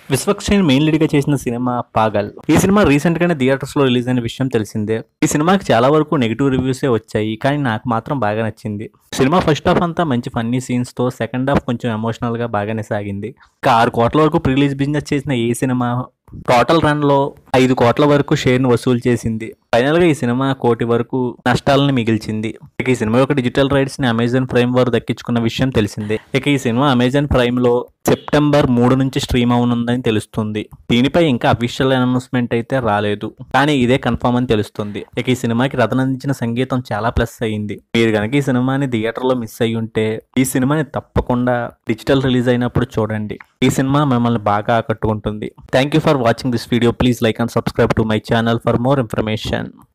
విశ్వక్షేణ్ main lead గా చేసిన cinema Paagal ఈ సినిమా రీసెంట్ గానే థియేటర్స్ లో రిలీజ్ అయిన విషయం తెలిసిందే ఈ సినిమాకి చాలా వరకు నెగిటివ్ రివ్యూసే వచ్చాయి కానీ నాకు మాత్రం బాగా నచ్చింది సినిమా ఫస్ట్ హాఫ్ అంతా మంచి ఫన్నీ సీన్స్ తో సెకండ్ హాఫ్ కొంచెం ఎమోషనల్ గా బాగానే సాగింది ఇంకా ఆరు కోట్ల వరకు ప్రిలీజ్ బిజినెస్ చేసిన ఈ సినిమా టోటల్ రన్ లో ఐదు కోట్ల వరకు షేర్ ను వసూలు చేసింది ఫైనల్ గా ఈ సినిమా కోటి వరకు నష్టాలను మిగిల్చింది ఇక ఈ సినిమా యొక్క డిజిటల్ రైట్స్ ని అమెజాన్ ప్రైమ్ వారు దక్కించుకున్న విషయం తెలిసిందే ఇక ఈ సినిమా అమెజాన్ ప్రైమ్ లో సెప్టెంబర్ మూడు నుంచి స్ట్రీమ్ అవనుందని తెలుస్తుంది దీనిపై ఇంకా అఫీషియల్ అనౌన్స్మెంట్ అయితే రాలేదు కానీ ఇదే కన్ఫర్మ్ అని తెలుస్తుంది ఇక ఈ సినిమాకి రతన్ అందించిన సంగీతం చాలా ప్లస్ అయ్యింది మీరు కనుక ఈ సినిమాని థియేటర్ లో మిస్ అయ్యి ఉంటే ఈ సినిమాని తప్పకుండా డిజిటల్ రిలీజ్ అయినప్పుడు చూడండి ఈ సినిమా మిమ్మల్ని బాగా ఆకట్టుకుంటుంది thank you for watching this video please like and subscribe to my channel for more information